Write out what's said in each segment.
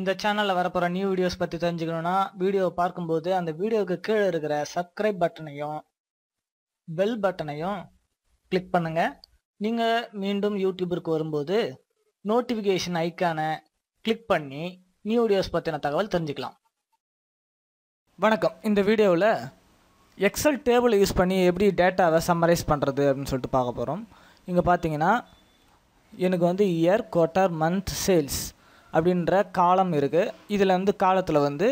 இந்த சேனலில் வரப்போகிற நியூ வீடியோஸ் பற்றி தெரிஞ்சுக்கணுன்னா வீடியோவை பார்க்கும்போது அந்த வீடியோவுக்கு கீழே இருக்கிற சப்ஸ்கிரைப் பட்டனையும் பெல் பட்டனையும் கிளிக் பண்ணுங்க நீங்கள் மீண்டும் யூடியூபிற்கு வரும்போது நோட்டிஃபிகேஷன் ஐக்கானை கிளிக் பண்ணி நியூ வீடியோஸ் பற்றின தகவல் தெரிஞ்சுக்கலாம் வணக்கம் இந்த வீடியோவில் எக்ஸல் டேபிள் யூஸ் பண்ணி எப்படி டேட்டாவை சம்மரைஸ் பண்ணுறது அப்படின்னு சொல்லிட்டு பார்க்க போகிறோம் இங்கே பார்த்தீங்கன்னா எனக்கு வந்து இயர் குவார்ட்டர் மந்த் சேல்ஸ் அப்படின்ற காலம் இருக்குது இதில் வந்து காலத்தில் வந்து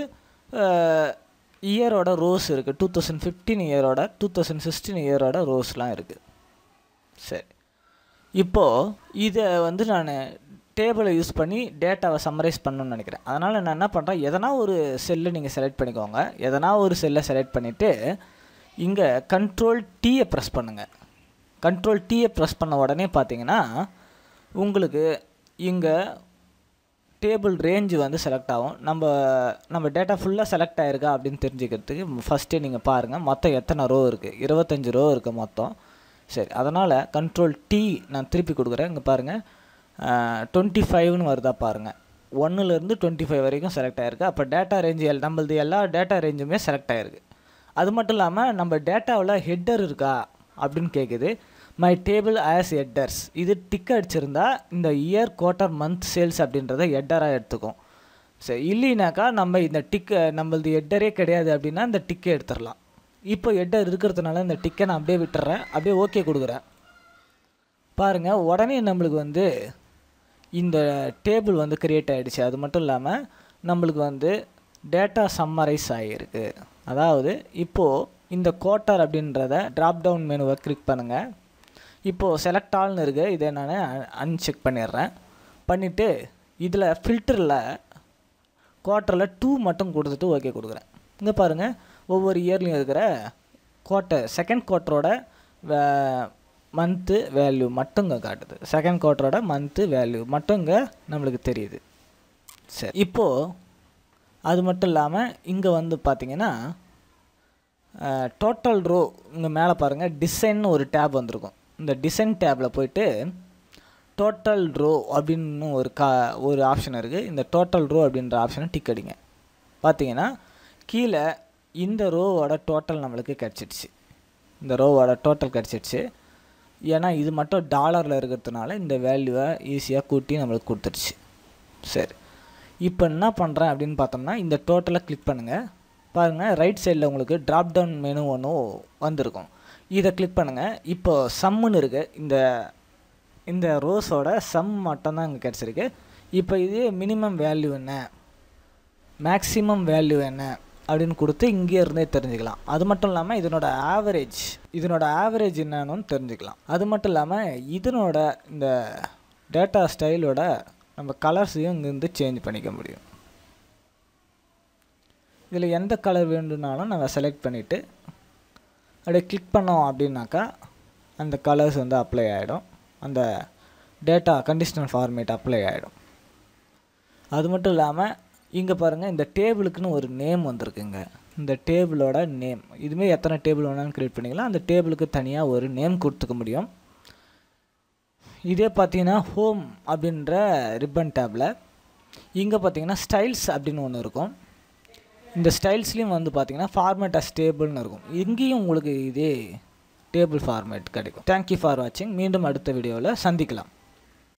இயரோட ரோஸ் இருக்குது டூ தௌசண்ட் ஃபிஃப்டீன் இயரோட டூ தௌசண்ட் சிக்ஸ்டீன் இயரோட ரோஸ்லாம் இருக்குது சரி இப்போது இதை வந்து நான் டேபிளை யூஸ் பண்ணி டேட்டாவை சம்மரைஸ் பண்ணணும்னு நினைக்கிறேன் அதனால் நான் என்ன பண்ணுறேன் எதனா ஒரு செல்லை நீங்கள் செலக்ட் பண்ணிக்கோங்க எதனா ஒரு செல்லை செலக்ட் பண்ணிவிட்டு இங்கே கண்ட்ரோல் டீயை ப்ரெஸ் பண்ணுங்கள் கண்ட்ரோல் டீயை ப்ரெஸ் பண்ண உடனே பார்த்தீங்கன்னா உங்களுக்கு இங்கே டேபிள் ரேஞ்சு வந்து செலக்ட் ஆகும் நம்ம நம்ம டேட்டா ஃபுல்லாக செலக்ட் ஆகிருக்கா அப்படின்னு தெரிஞ்சுக்கிறதுக்கு ஃபஸ்ட்டே நீங்கள் பாருங்கள் மொத்தம் எத்தனை ரோ இருக்குது இருபத்தஞ்சி ரோ இருக்குது மொத்தம் சரி அதனால் கண்ட்ரோல் டி நான் திருப்பி கொடுக்குறேன் இங்கே பாருங்கள் டுவெண்ட்டி ஃபைவ்னு வருதா பாருங்கள் ஒன்றுலேருந்து டுவெண்ட்டி ஃபைவ் வரைக்கும் செலக்ட் ஆகிருக்கு அப்போ டேட்டா ரேஞ்சு எல் நம்மளது எல்லா டேட்டா ரேஞ்சுமே செலக்ட் ஆகிருக்கு அது மட்டும் இல்லாமல் நம்ம டேட்டாவில் ஹெட்டர் இருக்கா அப்படின்னு கேட்குது மை டேபிள் ஆஸ் ஹெட்டர்ஸ் இது டிக் அடிச்சிருந்தா இந்த இயர் குவார்ட்டர் மந்த் சேல்ஸ் அப்படின்றத ஹெட்டராக எடுத்துக்கும் சரி இல்லைனாக்கா நம்ம இந்த டிக்கை நம்மளது ஹெட்டரே கிடையாது அப்படின்னா இந்த டிக்கை எடுத்துடலாம் இப்போ ஹெட்டர் இருக்கிறதுனால இந்த டிக்கை நான் அப்படியே விட்டுறேன் அப்படியே ஓகே கொடுக்குறேன் பாருங்கள் உடனே நம்மளுக்கு வந்து இந்த டேபிள் வந்து க்ரியேட் ஆகிடுச்சு அது மட்டும் இல்லாமல் நம்மளுக்கு வந்து டேட்டா சம்மரைஸ் ஆகிருக்கு அதாவது இப்போது இந்த கோட்டர் அப்படின்றத ட்ராப் டவுன் மெனுவை கிளிக் பண்ணுங்கள் இப்போது செலக்ட் ஆல்னு இருக்குது இதை நான் அன்செக் பண்ணிடுறேன் பண்ணிவிட்டு இதில் ஃபில்டரில் குவார்ட்டரில் டூ மட்டும் கொடுத்துட்டு ஓகே கொடுக்குறேன் இங்கே பாருங்கள் ஒவ்வொரு இயர்லேயும் இருக்கிற குவார்ட்டர் செகண்ட் குவார்ட்டரோட மந்த்து வேல்யூ மட்டும் இங்கே காட்டுது செகண்ட் குவார்ட்டரோட மந்த்து வேல்யூ மட்டும் இங்கே நம்மளுக்கு தெரியுது சரி இப்போது அது மட்டும் இல்லாமல் இங்கே வந்து பார்த்திங்கன்னா டோட்டல் ரோ இங்கே மேலே பாருங்கள் டிசைன்னு ஒரு டேப் வந்திருக்கும் இந்த டிசைன் டேப்பில் போயிட்டு டோட்டல் ரோ அப்படின்னு ஒரு கா ஒரு ஆப்ஷன் இருக்குது இந்த டோட்டல் ரோ அப்படின்ற ஆப்ஷனை டிக் அடிங்க பார்த்தீங்கன்னா கீழே இந்த ரோவோட டோட்டல் நம்மளுக்கு கிடச்சிடுச்சு இந்த ரோவோட டோட்டல் கிடச்சிடுச்சு ஏன்னா இது மட்டும் டாலரில் இருக்கிறதுனால இந்த வேல்யூவை ஈஸியாக கூட்டி நம்மளுக்கு கொடுத்துருச்சு சரி இப்போ என்ன பண்ணுறேன் அப்படின்னு பார்த்தோம்னா இந்த டோட்டலை கிளிக் பண்ணுங்கள் பாருங்கள் ரைட் சைடில் உங்களுக்கு ட்ராப் டவுன் மெனு ஒன்றும் வந்திருக்கும் இதை கிளிக் பண்ணுங்கள் இப்போ சம்முன்னு இருக்குது இந்த இந்த ரோஸோட சம் மட்டும்தான் இங்கே கிடச்சிருக்கு இப்போ இது மினிமம் வேல்யூ என்ன மேக்ஸிமம் வேல்யூ என்ன அப்படின்னு கொடுத்து இங்கே இருந்தே தெரிஞ்சுக்கலாம் அது மட்டும் இல்லாமல் இதனோட ஆவரேஜ் இதனோட ஆவரேஜ் என்னன்னு தெரிஞ்சுக்கலாம் அது மட்டும் இல்லாமல் இதனோட இந்த டேட்டா ஸ்டைலோட நம்ம கலர்ஸையும் இங்கேருந்து சேஞ்ச் பண்ணிக்க முடியும் இதில் எந்த கலர் வேண்டும்னாலும் நம்ம செலக்ட் பண்ணிவிட்டு அப்படியே கிளிக் பண்ணோம் அப்படின்னாக்கா அந்த கலர்ஸ் வந்து அப்ளை ஆகிடும் அந்த டேட்டா கண்டிஷனல் ஃபார்மேட் அப்ளை ஆகிடும் அது மட்டும் இல்லாமல் இங்கே பாருங்கள் இந்த டேபிளுக்குன்னு ஒரு நேம் வந்திருக்குங்க இந்த டேபிளோட நேம் இதுமாரி எத்தனை டேபிள் வேணாலும் க்ரியேட் பண்ணிக்கலாம் அந்த டேபிளுக்கு தனியாக ஒரு நேம் கொடுத்துக்க முடியும் இதே பார்த்தீங்கன்னா ஹோம் அப்படின்ற ரிப்பன் டேப்பில் இங்கே பார்த்தீங்கன்னா ஸ்டைல்ஸ் அப்படின்னு ஒன்று இருக்கும் இந்த ஸ்டைல்ஸ்லேயும் வந்து பார்த்தீங்கன்னா ஃபார்மேட் அஸ் டேபிள்னு இருக்கும் இங்கேயும் உங்களுக்கு இதே டேபிள் ஃபார்மேட் கிடைக்கும் தேங்க்யூ ஃபார் வாட்சிங் மீண்டும் அடுத்த வீடியோவில் சந்திக்கலாம்